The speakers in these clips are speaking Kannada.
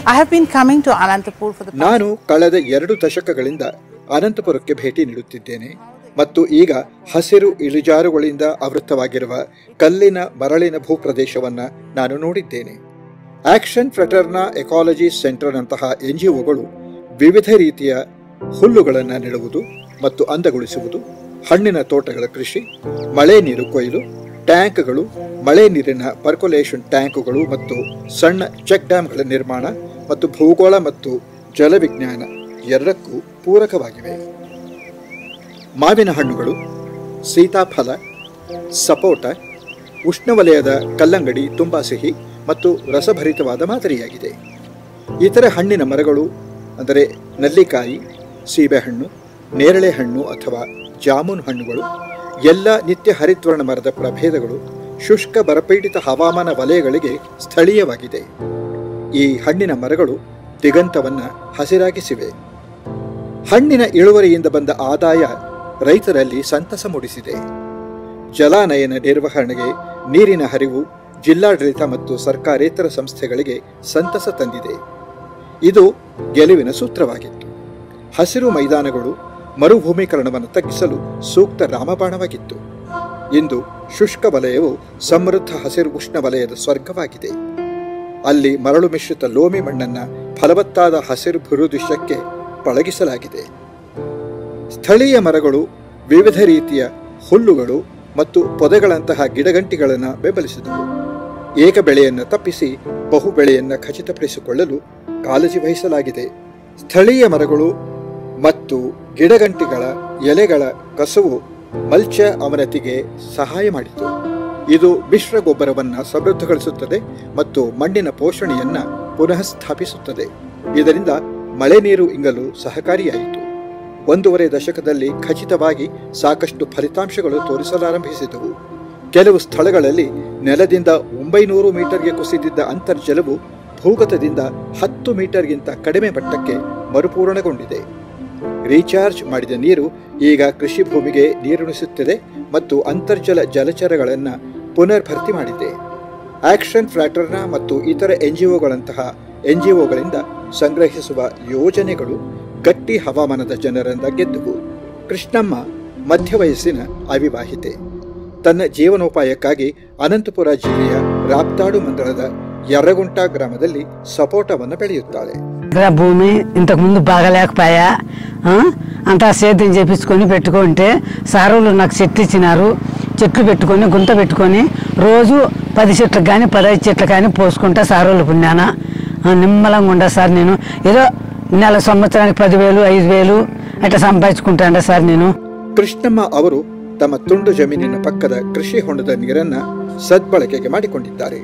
I have been coming to Anantapur for the past ನಾನು ಕಳೆದ ಎರಡು ದಶಕಗಳಿಂದ ಅನಂತಪುರಕ್ಕೆ ಭೇಟಿ ನೀಡುತ್ತಿದ್ದೇನೆ ಮತ್ತು ಈಗ ಹಸಿರು ಇಳಿಜಾರುಗಳಿಂದ ಆವೃತವಾಗಿರುವ ಕಲ್ಲಿನ ಮರಳಿನ ಭೂಪ್ರದೇಶವನ್ನ ನಾನು ನೋಡಿದ್ದೇನೆ ಆಕ್ಷನ್ ಫ್ರೆಟರ್ನ ಎಕಾಲಜಿ ಸೆಂಟರ್ನಂತಹ ಎನ್ಜಿಒಗಳು ವಿವಿಧ ರೀತಿಯ ಹುಲ್ಲುಗಳನ್ನು ನೆಡುವುದು ಮತ್ತು ಅಂದಗೊಳಿಸುವುದು ಹಣ್ಣಿನ ತೋಟಗಳ ಕೃಷಿ ಮಳೆ ನೀರು ಕೊಯ್ಲು ಟ್ಯಾಂಕ್ಗಳು ಮಳೆ ನೀರಿನ ಪರ್ಕೊಲೇಷನ್ ಟ್ಯಾಂಕುಗಳು ಮತ್ತು ಸಣ್ಣ ಚೆಕ್ ಡ್ಯಾಂಗಳ ನಿರ್ಮಾಣ ಮತ್ತು ಭೂಗೋಳ ಮತ್ತು ಜಲವಿಜ್ಞಾನ ಎರಡಕ್ಕೂ ಪೂರಕವಾಗಿವೆ ಮಾವಿನ ಹಣ್ಣುಗಳು ಸೀತಾಫಲ ಸಪೋಟ ಉಷ್ಣವಲಯದ ಕಲ್ಲಂಗಡಿ ತುಂಬಾ ಸಿಹಿ ಮತ್ತು ರಸಭರಿತವಾದ ಮಾದರಿಯಾಗಿದೆ ಇತರ ಹಣ್ಣಿನ ಮರಗಳು ಅಂದರೆ ನಲ್ಲಿಕಾಯಿ ಸೀಬೆಹಣ್ಣು ನೇರಳೆ ಹಣ್ಣು ಅಥವಾ ಜಾಮೂನ್ ಹಣ್ಣುಗಳು ಎಲ್ಲ ನಿತ್ಯ ಹರಿದ್ವರ್ಣ ಮರದ ಪ್ರಭೇದಗಳು ಶುಷ್ಕ ಬರಪೀಡಿತ ಹವಾಮಾನ ವಲಯಗಳಿಗೆ ಸ್ಥಳೀಯವಾಗಿದೆ ಈ ಹಣ್ಣಿನ ಮರಗಳು ದಿಗಂತವನ್ನ ಹಸಿರಾಗಿಸಿವೆ ಹಣ್ಣಿನ ಇಳುವರಿಯಿಂದ ಬಂದ ಆದಾಯ ರೈತರಲ್ಲಿ ಸಂತಸ ಮೂಡಿಸಿದೆ ಜಲಾನಯನ ನಿರ್ವಹಣೆಗೆ ನೀರಿನ ಹರಿವು ಜಿಲ್ಲಾಡಳಿತ ಮತ್ತು ಸರ್ಕಾರೇತರ ಸಂಸ್ಥೆಗಳಿಗೆ ಸಂತಸ ತಂದಿದೆ ಇದು ಗೆಲುವಿನ ಸೂತ್ರವಾಗಿತ್ತು ಹಸಿರು ಮೈದಾನಗಳು ಮರುಭೂಮೀಕರಣವನ್ನು ತಗ್ಗಿಸಲು ಸೂಕ್ತ ರಾಮಬಾಣವಾಗಿತ್ತು ಇಂದು ಶುಷ್ಕ ವಲಯವು ಸಮೃದ್ಧ ಹಸಿರು ಉಷ್ಣ ವಲಯದ ಸ್ವರ್ಗವಾಗಿದೆ ಅಲ್ಲಿ ಮರಳು ಮಿಶ್ರಿತ ಲೋಮಿ ಮಣ್ಣನ್ನ ಫಲವತ್ತಾದ ಹಸಿರು ಭೂದೃಶ್ಯಕ್ಕೆ ಪಳಗಿಸಲಾಗಿದೆ ಸ್ಥಳೀಯ ಮರಗಳು ವಿವಿಧ ರೀತಿಯ ಹುಲ್ಲುಗಳು ಮತ್ತು ಪೊದೆಗಳಂತಹ ಗಿಡಗಂಟಿಗಳನ್ನು ಬೆಂಬಲಿಸಿದವು ಏಕ ಬೆಳೆಯನ್ನು ತಪ್ಪಿಸಿ ಬಹು ಬೆಳೆಯನ್ನು ಖಚಿತಪಡಿಸಿಕೊಳ್ಳಲು ಕಾಳಜಿ ವಹಿಸಲಾಗಿದೆ ಸ್ಥಳೀಯ ಮರಗಳು ಮತ್ತು ಗಿಡಗಂಟಿಗಳ ಎಲೆಗಳ ಕಸವು ಮಲ್ಚ ಅವನತಿಗೆ ಸಹಾಯ ಮಾಡಿತು ಇದು ಮಿಶ್ರ ಗೊಬ್ಬರವನ್ನು ಸಮೃದ್ಧಗೊಳಿಸುತ್ತದೆ ಮತ್ತು ಮಣ್ಣಿನ ಪೋಷಣೆಯನ್ನ ಪುನಃ ಸ್ಥಾಪಿಸುತ್ತದೆ ಇದರಿಂದ ಮಳೆ ನೀರು ಇಂಗಲು ಸಹಕಾರಿಯಾಯಿತು ಒಂದೂವರೆ ದಶಕದಲ್ಲಿ ಖಚಿತವಾಗಿ ಸಾಕಷ್ಟು ಫಲಿತಾಂಶಗಳು ತೋರಿಸಲಾರಂಭಿಸಿದವು ಕೆಲವು ಸ್ಥಳಗಳಲ್ಲಿ ನೆಲದಿಂದ ಒಂಬೈನೂರು ಮೀಟರ್ಗೆ ಕುಸಿದಿದ್ದ ಅಂತರ್ಜಲವು ಭೂಗತದಿಂದ ಹತ್ತು ಮೀಟರ್ಗಿಂತ ಕಡಿಮೆ ಮಟ್ಟಕ್ಕೆ ಮರುಪೂರಣಗೊಂಡಿದೆ ರೀಚಾರ್ಜ್ ಮಾಡಿದ ನೀರು ಈಗ ಕೃಷಿ ಭೂಮಿಗೆ ನೀರುಣಿಸುತ್ತಿದೆ ಮತ್ತು ಅಂತರ್ಜಲ ಜಲಚರಗಳನ್ನು ಪುನರ್ ಭರ್ತಿ ಮಾಡಿದೆ ಆಕ್ಷನ್ ಫ್ರಾಟರ್ನ ಮತ್ತು ಇತರ ಎನ್ಜಿಒಗಳಂತಹ ಎನ್ಜಿಒಗಳಿಂದ ಸಂಗ್ರಹಿಸುವ ಯೋಜನೆಗಳು ಗಟ್ಟಿ ಹವಾಮಾನದ ಜನರಿಂದ ಗೆದ್ದುವು ಕೃಷ್ಣಮ್ಮ ಮಧ್ಯವಯಸ್ಸಿನ ಅವಿವಾಹಿತೆ ತನ್ನ ಜೀವನೋಪಾಯಕ್ಕಾಗಿ ಅನಂತಪುರ ಜಿಲ್ಲೆಯ ರಾಪ್ತಾಡು ಮಂಡಲದ ಯರ್ರಗುಂಟ ಗ್ರಾಮದಲ್ಲಿ ಸಪೋಟವನ್ನು ಬೆಳೆಯುತ್ತಾಳೆ ఇక్కడ భూమి ఇంతకు ముందు బాగలేకపోయా ఆ? అంతా సేద్యం చేపించుకొని పెట్టుకుంటే సారులు నాకు చెట్లు ఇచ్చినారు చెట్లు పెట్టుకొని గుంత పెట్టుకొని రోజు పది చెట్లకు కానీ పదహైదు చెట్లు కానీ పోసుకుంటా సారులు పుణ్యాన ఆ, నిమ్మలంగా ఉండా సార్ నేను ఏదో నెల సంవత్సరానికి పదివేలు ఐదు వేలు అట్లా సంపాదించుకుంటాండ సార్ నేను ಕೃಷ್ಣಮ್ಮ ಅವರು ತಮ್ಮ ತುಂಡು ಜಮೀನಿನ ಪಕ್ಕದ ಕೃಷಿ ಹೊಂಡದ ನೀರನ್ನ ಸದ್ಬಳಕೆಗೆ ಮಾಡಿಕೊಂಡಿದ್ದಾರೆ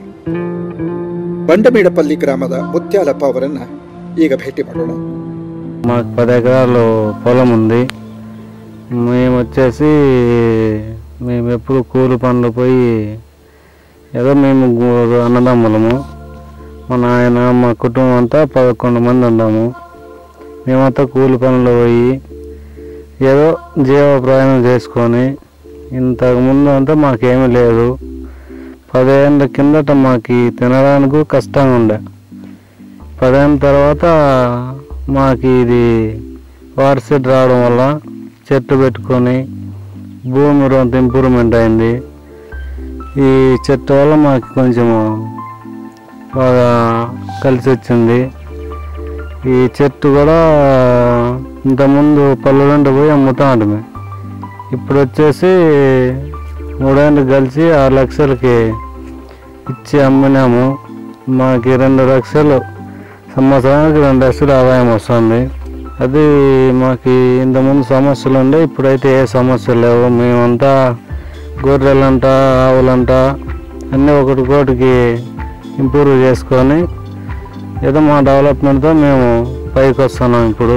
ಬಂಡಮೇಡಪಲ್ಲಿ ಗ್ರಾಮದ ಮುತ್ಯಾಲಪ್ಪ ಅವರನ್ನ ಈಗ ಭೇಟಿ ಮಾಡೋಣ మాకు పది ఎకరాలు పొలం ఉంది మేము వచ్చేసి మేము ఎప్పుడు కూలి పనులు పోయి ఏదో మేము గు- అన్నదమ్ములము మా నాయన మా కుటుంబం అంతా పదకొండు మంది ఉన్నాము మేమంతా కూలి పనులు పోయి ఏదో జీవ ప్రయాణం చేసుకొని ఇంతకు ముందు అంతా మాకేమీ లేదు పదేళ్ళ కిందట మాకు తినడానికి కష్టంగా ఉండే పదేళ్ళ తర్వాత మాకు ఇది వాటర్ సెట్ రావడం వల్ల చెట్టు పెట్టుకొని భూమి రొంత ఇంప్రూవ్మెంట్ అయింది ఈ చెట్టు వల్ల మాకు కొంచెము బాగా కలిసి వచ్చింది ఈ చెట్టు కూడా ఇంతకుముందు పల్లెలుండి పోయి అమ్ముతాంటమే ఇప్పుడు వచ్చేసి మూడేళ్ళు కలిసి ఆరు లక్షలకి ఇచ్చి అమ్మినాము మాకు రెండు లక్షలు సంవత్సరానికి రెండు లక్షలు ఆదాయం వస్తుంది అది మాకు ఇంతకుముందు సమస్యలు ఉండే ఇప్పుడైతే ఏ సమస్యలు లేవు మేమంతా గొర్రెలంట ఆవులంట అన్నీ ఒకటి కోటికి ఇంప్రూవ్ చేసుకొని ఏదో మా డెవలప్మెంట్తో మేము పైకి వస్తున్నాం ఇప్పుడు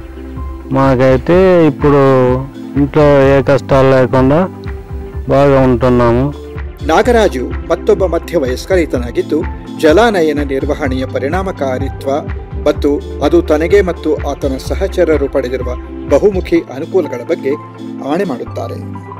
మాకైతే ఇప్పుడు ఇంట్లో ఏ కష్టాలు లేకుండా బాగా ఉంటున్నాము ನಾಗರಾಜು ಮತ್ತೊಬ್ಬ ಮಧ್ಯವಯಸ್ಕ ರೈತನಾಗಿದ್ದು ಜಲಾನಯನ ನಿರ್ವಹಣೆಯ ಪರಿಣಾಮಕಾರಿತ್ವ ಮತ್ತು ಅದು ತನಗೆ ಮತ್ತು ಆತನ ಸಹಚರರು ಪಡೆದಿರುವ ಬಹುಮುಖಿ ಅನುಕೂಲಗಳ ಬಗ್ಗೆ ಆಣೆ ಮಾಡುತ್ತಾರೆ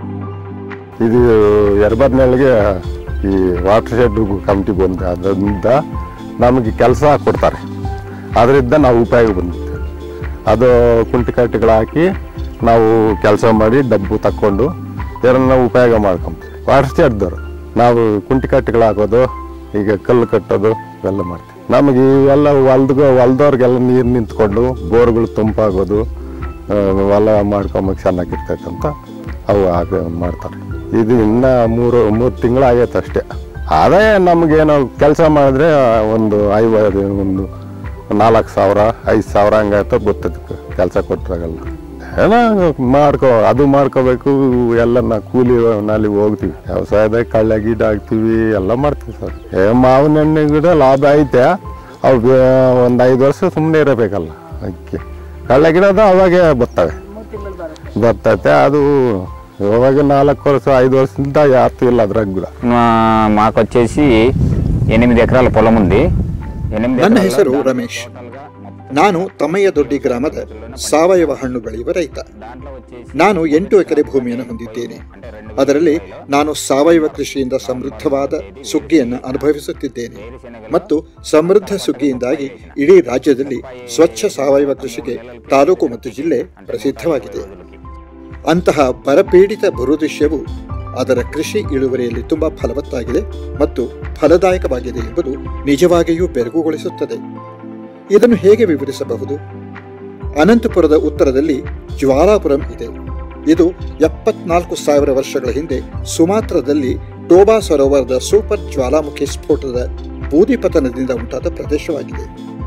ಇದು ಎರಡು ನೆಲೆಗೆ ಈ ವಾಟರ್ ಶೆಡ್ ಕಮಿಟಿ ಬಂದ ಅದರಿಂದ ನಮಗೆ ಕೆಲಸ ಕೊಡ್ತಾರೆ ಅದರಿಂದ ನಾವು ಉಪಯೋಗ ಬಂದಿತ್ತು ಅದು ಕುಂಟಿ ಕಟ್ಟಿಗಳು ಹಾಕಿ ನಾವು ಕೆಲಸ ಮಾಡಿ ಡಬ್ಬು ತಕ್ಕೊಂಡು ಇದನ್ನ ಉಪಯೋಗ ಮಾಡ್ಕೊಂತೀವಿ ವಾಟರ್ ಸ್ಟೇಟ್ದವ್ರು ನಾವು ಕುಂಟಿ ಕಟ್ಟಿಗಳು ಹಾಕೋದು ಈಗ ಕಲ್ಲು ಕಟ್ಟೋದು ಇವೆಲ್ಲ ಮಾಡ್ತೀವಿ ನಮಗೆ ಇವೆಲ್ಲ ಹೊಲ್ದ ಹೊಲ್ದವ್ರಿಗೆಲ್ಲ ನೀರು ನಿಂತ್ಕೊಂಡು ಬೋರ್ಗಳು ತುಂಪಾಗೋದು ಆ, ಹೊಲ ಮಾಡ್ಕೊಂಬಕ್ಕೆ ಚೆನ್ನಾಗಿರ್ತೈತೆ ಅಂತ ಅವು ಹಾಗೆ ಮಾಡ್ತಾರೆ ಇದು ಇನ್ನ ಮೂರು ಮೂರು ತಿಂಗಳು ಆಗೈತೆ ಅಷ್ಟೇ ಆದಾಯ ನಮಗೇನೋ ಕೆಲಸ ಮಾಡಿದ್ರೆ ಒಂದು ಐವತ್ತು ಒಂದು ನಾಲ್ಕು ಸಾವಿರ ಐದು ಸಾವಿರ ಹಂಗಾಯ್ತು ಗೊತ್ತದಕ್ಕೆ ಕೆಲಸ ಕೊಟ್ಟಾಗಲ್ಲ ಏನೋ ಮಾಡ್ಕೋ ಅದು ಮಾಡ್ಕೋಬೇಕು ಎಲ್ಲ ನಾ ಕೂಲಿ ನಲ್ಲಿ ಹೋಗ್ತೀವಿ ವ್ಯವಸಾಯದಾಗ ಕಳ್ಳ ಗಿಡ ಹಾಕ್ತೀವಿ ಎಲ್ಲ ಮಾಡ್ತೀವಿ ಸರ್ ಏ ಮಾವಿನ ಹಣ್ಣು ಗಿಡ ಲಾಭ ಐತೆ ಅವು ಒಂದು ಐದು ವರ್ಷ ಸುಮ್ಮನೆ ಇರಬೇಕಲ್ಲ ಅದಕ್ಕೆ ಕಳ್ಳ ಗಿಡದ ಅವಾಗೆ ಬರ್ತವೆ ಬರ್ತೈತೆ ಅದು ಇವಾಗ ನಾಲ್ಕು ವರ್ಷ ఐదు ವರ್ಷದಿಂದ యాత్ర ಇಲ್ಲ అద్రాక్ కూడా మా- మాకు వచ్చేసి ఎనిమిది ఎకరాల పొలం ఉంది ఎనిమిది ನನ್ನ ఎకరాల్లో ಹೆಸರು దాంట్లో ರಮೇಶ್ టోటల్గా మొత్తం ನಾನು ತಮ್ಮಯ್ಯ ದೊಡ್ಡಿ ಗ್ರಾಮದ ಸಾವಯವ ಹಣ್ಣು ಬೆಳೆಯುವ ರೈತ దాంట్లో వచ్చేసి ನಾನು ಎಂಟು ಎಕರೆ ಭೂಮಿಯನ್ನು ಹೊಂದಿದ್ದೇನೆ ಅದರಲ್ಲಿ ನಾನು ಸಾವಯವ ಕೃಷಿಯಿಂದ ಸಮೃದ್ಧವಾದ ಸುಗ್ಗಿಯನ್ನು ಅನುಭವಿಸುತ್ತಿದ್ದೇನೆ ಮತ್ತು ಸಮೃದ್ಧ ಸುಗ್ಗಿಯಿಂದಾಗಿ ಇಡೀ ರಾಜ್ಯದಲ್ಲಿ ಸ್ವಚ್ಛ ಸಾವಯವ ಕೃಷಿಗೆ ತಾಲೂಕು ಮತ್ತು ಜಿಲ್ಲೆ ಪ್ರಸಿದ್ಧವಾಗಿದೆ ಅಂತಹ ಬರಪೀಡಿತ ಭೂದೃಶ್ಯವು ಅದರ ಕೃಷಿ ಇಳುವರಿಯಲ್ಲಿ ತುಂಬಾ ಫಲವತ್ತಾಗಿದೆ ಮತ್ತು ಫಲದಾಯಕವಾಗಿದೆ ಎಂಬುದು ನಿಜವಾಗಿಯೂ ಬೆರಗುಗೊಳಿಸುತ್ತದೆ ಇದನ್ನು ಹೇಗೆ ವಿವರಿಸಬಹುದು ಅನಂತಪುರದ ಉತ್ತರದಲ್ಲಿ ಜ್ವಾಲಾಪುರಂ ಇದೆ ಇದು ಎಪ್ಪತ್ನಾಲ್ಕು ಸಾವಿರ ವರ್ಷಗಳ ಹಿಂದೆ ಸುಮಾತ್ರದಲ್ಲಿ ಟೋಬಾ ಸರೋವರದ ಸೂಪರ್ ಜ್ವಾಲಾಮುಖಿ ಸ್ಫೋಟದ ಬೂದಿಪತನದಿಂದ ಉಂಟಾದ ಪ್ರದೇಶವಾಗಿದೆ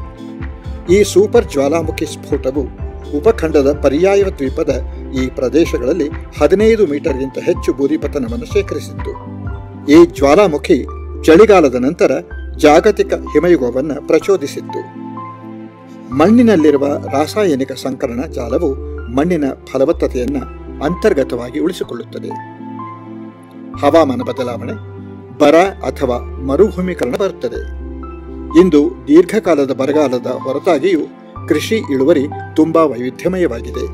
ಈ ಸೂಪರ್ ಜ್ವಾಲಾಮುಖಿ ಸ್ಫೋಟವು ಉಪಖಂಡದ ಪರ್ಯಾಯ ದ್ವೀಪದ ಈ ಪ್ರದೇಶಗಳಲ್ಲಿ ಹದಿನೈದು ಮೀಟರ್ಗಿಂತ ಹೆಚ್ಚು ಬೂದಿಪತನವನ್ನು ಶೇಖರಿಸಿತ್ತು ಈ ಜ್ವಾಲಾಮುಖಿ ಚಳಿಗಾಲದ ನಂತರ ಜಾಗತಿಕ ಹಿಮಯುಗವನ್ನು ಪ್ರಚೋದಿಸಿತ್ತು ಮಣ್ಣಿನಲ್ಲಿರುವ ರಾಸಾಯನಿಕ ಸಂಕಲನ ಜಾಲವು ಮಣ್ಣಿನ ಫಲವತ್ತತೆಯನ್ನು ಅಂತರ್ಗತವಾಗಿ ಉಳಿಸಿಕೊಳ್ಳುತ್ತದೆ ಹವಾಮಾನ ಬದಲಾವಣೆ ಬರ ಅಥವಾ ಮರುಭೂಮೀಕರಣ ಬರುತ್ತದೆ ಇಂದು ದೀರ್ಘಕಾಲದ ಬರಗಾಲದ ಹೊರತಾಗಿಯೂ ಕೃಷಿ ಇಳುವರಿ ತುಂಬಾ ವೈವಿಧ್ಯಮಯವಾಗಿದೆ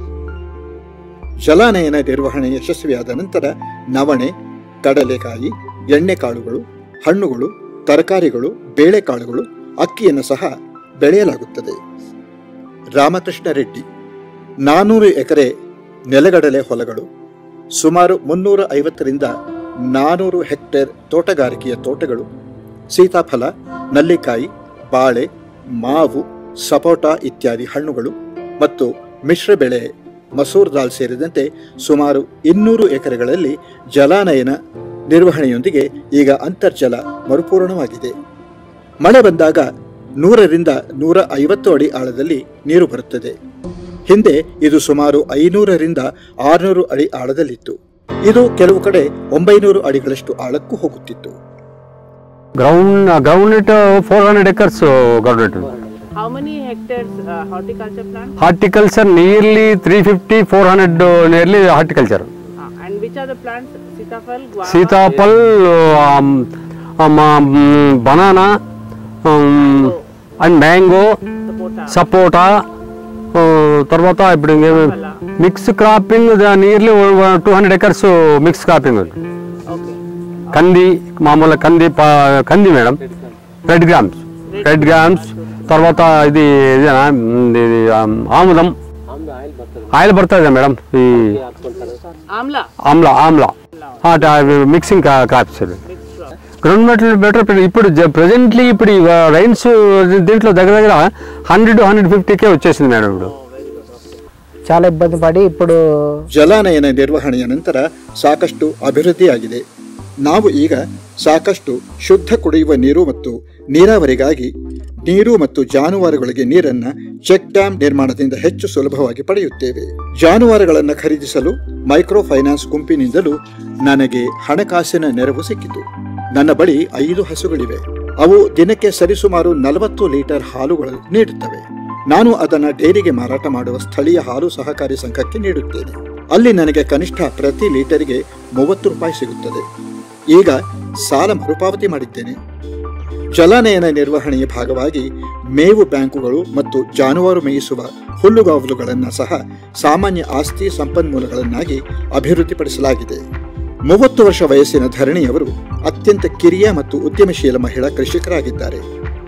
ಜಲಾನಯನ ನಿರ್ವಹಣೆ ಯಶಸ್ವಿಯಾದ ನಂತರ ನವಣೆ ಕಡಲೆಕಾಯಿ ಎಣ್ಣೆಕಾಳುಗಳು ಹಣ್ಣುಗಳು ತರಕಾರಿಗಳು ಬೇಳೆಕಾಳುಗಳು ಅಕ್ಕಿಯನ್ನು ಸಹ ಬೆಳೆಯಲಾಗುತ್ತದೆ ರಾಮಕೃಷ್ಣ ರೆಡ್ಡಿ ನಾನೂರು ಎಕರೆ ನೆಲಗಡಲೆ ಹೊಲಗಳು ಸುಮಾರು ಮುನ್ನೂರ ಐವತ್ತರಿಂದ ನಾನೂರು ಹೆಕ್ಟೇರ್ ತೋಟಗಾರಿಕೆಯ ತೋಟಗಳು ಸೀತಾಫಲ ನಲ್ಲಿಕಾಯಿ ಬಾಳೆ ಮಾವು ಸಪೋಟ ಇತ್ಯಾದಿ ಹಣ್ಣುಗಳು ಮತ್ತು ಮಿಶ್ರ ಬೆಳೆ ಮಸೂರ್ ದಾಲ್ ಸೇರಿದಂತೆ ಸುಮಾರು ಇನ್ನೂರು ಎಕರೆಗಳಲ್ಲಿ ಜಲಾನಯನ ನಿರ್ವಹಣೆಯೊಂದಿಗೆ ಈಗ ಅಂತರ್ಜಲ ಮರುಪೂರಣವಾಗಿದೆ ಮಳೆ ಬಂದಾಗ ನೂರರಿಂದ ನೂರ ಐವತ್ತು ಅಡಿ ಆಳದಲ್ಲಿ ನೀರು ಬರುತ್ತದೆ ಹಿಂದೆ ಇದು ಸುಮಾರು ಐನೂರರಿಂದ ಆರುನೂರು ಅಡಿ ಆಳದಲ್ಲಿತ್ತು ಇದು ಕೆಲವು ಕಡೆ ಒಂಬೈನೂರು ಅಡಿಗಳಷ್ಟು ಆಳಕ್ಕೂ ಹೋಗುತ್ತಿತ್ತು ground ground net four hundred acres ground net How many hectares uh, horticulture plant? Horticulture nearly three fifty four hundred nearly horticulture Uh, and which are the plants? Sitafal, guava, సీతాఫల్ banana and mango sapota. Sapota తర్వాత ఇప్పుడు mix cropping nearly two hundred acres mix cropping Okay. కంది మామూలు కంది ప- కంది madam red grams red grams తర్వాత ఇది ఇదేనా? ఇది ఆమ్, ఆముదం ఆయిల్ పడుతుంది మేడం ఈ Amla. Amla amla mixing crops ground better ఇప్పుడు ప్రెసెంట్లీ ఇప్పుడు రైన్స్ దీంట్లో దగ్గర దగ్గర హండ్రెడ్ హండ్రెడ్ ఫిఫ్టీకే వచ్చేసింది మేడం ఇప్పుడు చాలా ఇబ్బంది పడి ఇప్పుడు ಜಲಾನಯನ ನಿರ್ವಹಣೆಯ ನಂತರ ಸಾಕಷ್ಟು ಅಭಿವೃದ್ಧಿಯಾಗಿದೆ ನಾವು ಈಗ ಸಾಕಷ್ಟು ಶುದ್ಧ ಕುಡಿಯುವ ನೀರು ಮತ್ತು ನೀರಾವರಿಗಾಗಿ ನೀರು ಮತ್ತು ಜಾನುವಾರುಗಳಿಗೆ ನೀರನ್ನ ಚೆಕ್ ಡ್ಯಾಂ ನಿರ್ಮಾಣದಿಂದ ಹೆಚ್ಚು ಸುಲಭವಾಗಿ ಪಡೆಯುತ್ತೇವೆ ಜಾನುವಾರುಗಳನ್ನು ಖರೀದಿಸಲು ಮೈಕ್ರೋ ಫೈನಾನ್ಸ್ ಗುಂಪಿನಿಂದಲೂ ನನಗೆ ಹಣಕಾಸಿನ ನೆರವು ಸಿಕ್ಕಿತು ನನ್ನ ಬಳಿ ಐದು ಹಸುಗಳಿವೆ ಅವು ದಿನಕ್ಕೆ ಸರಿಸುಮಾರು ನಲವತ್ತು ಲೀಟರ್ ಹಾಲುಗಳು ನೀಡುತ್ತವೆ ನಾನು ಅದನ್ನ ಡೈರಿಗೆ ಮಾರಾಟ ಮಾಡುವ ಸ್ಥಳೀಯ ಹಾಲು ಸಹಕಾರಿ ಸಂಘಕ್ಕೆ ನೀಡುತ್ತೇನೆ ಅಲ್ಲಿ ನನಗೆ ಕನಿಷ್ಠ ಪ್ರತಿ ಲೀಟರ್ಗೆ ಮೂವತ್ತು ರೂಪಾಯಿ ಸಿಗುತ್ತದೆ ಈಗ ಸಾಲ ಮರುಪಾವತಿ ಮಾಡಿದ್ದೇನೆ ಜಲಾನಯನ ನಿರ್ವಹಣೆಯ ಭಾಗವಾಗಿ ಮೇವು ಬ್ಯಾಂಕುಗಳು ಮತ್ತು ಜಾನುವಾರು ಮೇಯಿಸುವ ಹುಲ್ಲುಗಾವಲುಗಳನ್ನು ಸಹ ಸಾಮಾನ್ಯ ಆಸ್ತಿ ಸಂಪನ್ಮೂಲಗಳನ್ನಾಗಿ ಅಭಿವೃದ್ಧಿಪಡಿಸಲಾಗಿದೆ ಮೂವತ್ತು ವರ್ಷ ವಯಸ್ಸಿನ ಧರಣಿಯವರು ಅತ್ಯಂತ ಕಿರಿಯ ಮತ್ತು ಉದ್ಯಮಶೀಲ ಮಹಿಳಾ ಕೃಷಿಕರಾಗಿದ್ದಾರೆ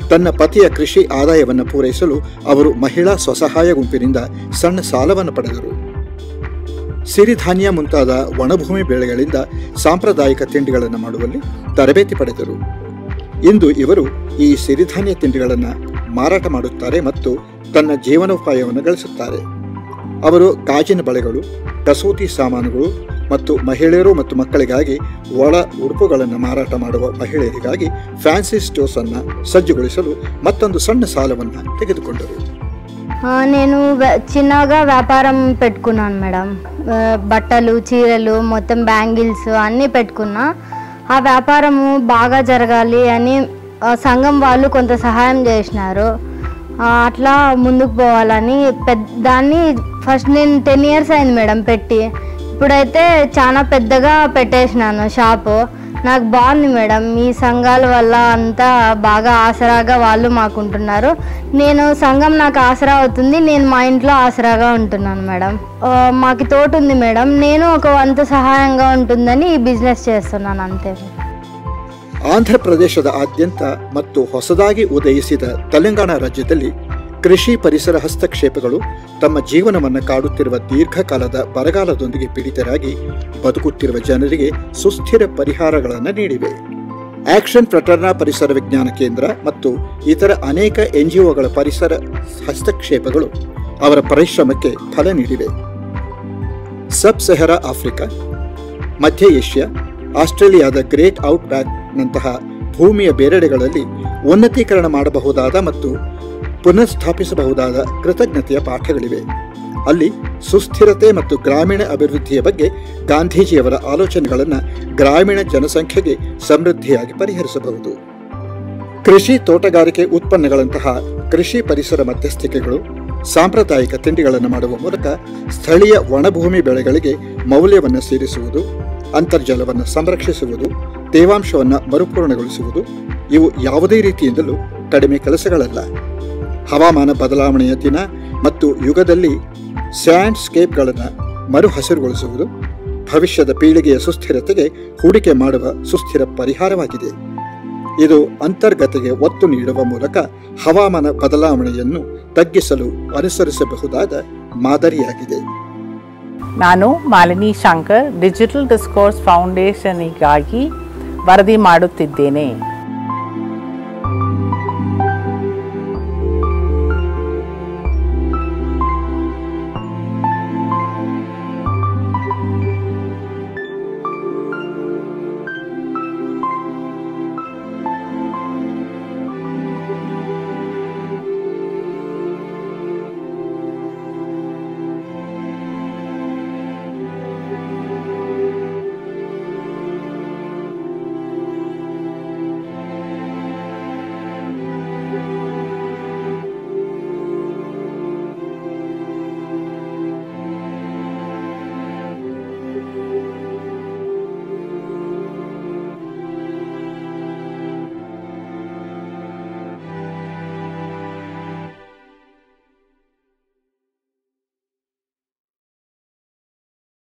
ತನ್ನ ಪತಿಯ ಕೃಷಿ ಆದಾಯವನ್ನು ಪೂರೈಸಲು ಅವರು ಮಹಿಳಾ ಸ್ವಸಹಾಯ ಗುಂಪಿನಿಂದ ಸಣ್ಣ ಸಾಲವನ್ನು ಪಡೆದರು ಸಿರಿಧಾನ್ಯ ಮುಂತಾದ ಒಣಭೂಮಿ ಬೆಳೆಗಳಿಂದ ಸಾಂಪ್ರದಾಯಿಕ ತಿಂಡಿಗಳನ್ನು ಮಾಡುವಲ್ಲಿ ತರಬೇತಿ ಪಡೆದರು ಇಂದು ಇವರು ಈ ಸಿರಿಧಾನ್ಯ ತಿಂಡಿಗಳನ್ನು ಮಾರಾಟ ಮಾಡುತ್ತಾರೆ ಮತ್ತು ತನ್ನ ಜೀವನೋಪಾಯವನ್ನು ಗಳಿಸುತ್ತಾರೆ ಅವರು ಗಾಜಿನ ಬಳೆಗಳು ಕಸೂತಿ ಸಾಮಾನುಗಳು ಮತ್ತು ಮಹಿಳೆಯರು ಮತ್ತು ಮಕ್ಕಳಿಗಾಗಿ ಒಳ ಉಡುಪುಗಳನ್ನು ಮಾರಾಟ ಮಾಡುವ ಮಹಿಳೆಯರಿಗಾಗಿ ಫ್ಯಾನ್ಸಿ ಸ್ಟೋರ್ಸ್ ಅನ್ನು ಸಜ್ಜುಗೊಳಿಸಲು ಮತ್ತೊಂದು సన్న సాలವನ್ನು ತೆಗೆದುಕೊಂಡರು ఆ, నేను వ్య- చిన్నగా వ్యాపారం పెట్టుకున్నాను మేడం ఆ, బట్టలు చీరలు మొత్తం బ్యాంగిల్స్ అన్నీ పెట్టుకున్నా ఆ వ్యాపారము బాగా జరగాలి అని ఆ, సంఘం వాళ్ళు కొంత సహాయం చేసినారు ఆ, అట్లా ముందుకు పోవాలని పెద్ద దాన్ని ఫస్ట్ నేను టెన్ ఇయర్స్ అయింది మేడం పెట్టి ఇప్పుడైతే చాలా పెద్దగా పెట్టేసినాను షాపు నాకు బాగుంది మేడం ఈ సంఘాల వల్ల అంతా బాగా ఆసరాగా వాళ్ళు మాకుంటున్నారు నేను సంఘం నాకు ఆసరా అవుతుంది నేను మా ఇంట్లో ఆసరాగా ఉంటున్నాను మేడం ఆ, మాకు తోట ఉంది మేడం నేను ఒక వంతు సహాయంగా ఉంటుందని ఈ బిజినెస్ చేస్తున్నాను అంతే ಆಂಧ್ರ ಪ್ರದೇಶದ ಆದ್ಯಂತ ಮತ್ತು ಹೊಸದಾಗಿ ಉದಯಿಸಿದ ತೆಲಂಗಾಣ ರಾಜ್ಯದಲ್ಲಿ ಕೃಷಿ ಪರಿಸರ ಹಸ್ತಕ್ಷೇಪಗಳು ತಮ್ಮ ಜೀವನವನ್ನು ಕಾಡುತ್ತಿರುವ ದೀರ್ಘಕಾಲದ ಬರಗಾಲದೊಂದಿಗೆ ಪೀಡಿತರಾಗಿ ಬದುಕುತ್ತಿರುವ ಜನರಿಗೆ ಸುಸ್ಥಿರ ಪರಿಹಾರಗಳನ್ನು ನೀಡಿವೆ ಆಕ್ಷನ್ ಫ್ರಟರ್ನಾ ಪರಿಸರ ವಿಜ್ಞಾನ ಕೇಂದ್ರ ಮತ್ತು ಇತರ ಅನೇಕ ಎನ್ಜಿಒಗಳ ಪರಿಸರ ಹಸ್ತಕ್ಷೇಪಗಳು ಅವರ ಪರಿಶ್ರಮಕ್ಕೆ ಫಲ ನೀಡಿವೆ ಸಬ್ ಸೆಹರಾ ಆಫ್ರಿಕಾ ಮಧ್ಯ ಏಷ್ಯಾ ಆಸ್ಟ್ರೇಲಿಯಾದ ಗ್ರೇಟ್ ಔಟ್ ಬ್ಯಾಕ್ನಂತಹ ಭೂಮಿಯ ಬೇರೆಡೆಗಳಲ್ಲಿ ಉನ್ನತೀಕರಣ ಮಾಡಬಹುದಾದ ಮತ್ತು ಪುನರ್ಸ್ಥಾಪಿಸಬಹುದಾದ ಕೃತಜ್ಞತೆಯ ಪಾಠಗಳಿವೆ ಅಲ್ಲಿ ಸುಸ್ಥಿರತೆ ಮತ್ತು ಗ್ರಾಮೀಣ ಅಭಿವೃದ್ಧಿಯ ಬಗ್ಗೆ ಗಾಂಧೀಜಿಯವರ ಆಲೋಚನೆಗಳನ್ನು ಗ್ರಾಮೀಣ ಜನಸಂಖ್ಯೆಗೆ ಸಮೃದ್ಧಿಯಾಗಿ ಪರಿಹರಿಸಬಹುದು ಕೃಷಿ ತೋಟಗಾರಿಕೆ ಉತ್ಪನ್ನಗಳಂತಹ ಕೃಷಿ ಪರಿಸರ ಮಧ್ಯಸ್ಥಿಕೆಗಳು ಸಾಂಪ್ರದಾಯಿಕ ತಿಂಡಿಗಳನ್ನು ಮಾಡುವ ಮೂಲಕ ಸ್ಥಳೀಯ ಒಣಭೂಮಿ ಬೆಳೆಗಳಿಗೆ ಮೌಲ್ಯವನ್ನು ಸೇರಿಸುವುದು ಅಂತರ್ಜಲವನ್ನು ಸಂರಕ್ಷಿಸುವುದು ತೇವಾಂಶವನ್ನು ಮರುಪೂರ್ಣಗೊಳಿಸುವುದು ಇವು ಯಾವುದೇ ರೀತಿಯಿಂದಲೂ ಕಡಿಮೆ ಕೆಲಸಗಳಲ್ಲ ಹವಾಮಾನ ಬದಲಾವಣೆಯ ದಿನ ಮತ್ತು ಯುಗದಲ್ಲಿ ಸ್ಯಾಂಡ್ ಸ್ಕೇಪ್ಗಳನ್ನು ಮರು ಹಸಿರುಗೊಳಿಸುವುದು ಭವಿಷ್ಯದ ಪೀಳಿಗೆಯ ಸುಸ್ಥಿರತೆಗೆ ಹೂಡಿಕೆ ಮಾಡುವ ಸುಸ್ಥಿರ ಪರಿಹಾರವಾಗಿದೆ ಇದು ಅಂತರ್ಗತೆಗೆ ಒತ್ತು ನೀಡುವ ಮೂಲಕ ಹವಾಮಾನ ಬದಲಾವಣೆಯನ್ನು ತಗ್ಗಿಸಲು ಅನುಸರಿಸಬಹುದಾದ ಮಾದರಿಯಾಗಿದೆ ನಾನು ಮಾಲಿನಿ ಶಂಕರ್ ಡಿಜಿಟಲ್ ಡಿಸ್ಕೋರ್ಸ್ ಫೌಂಡೇಶನಿಗಾಗಿ ವರದಿ ಮಾಡುತ್ತಿದ್ದೇನೆ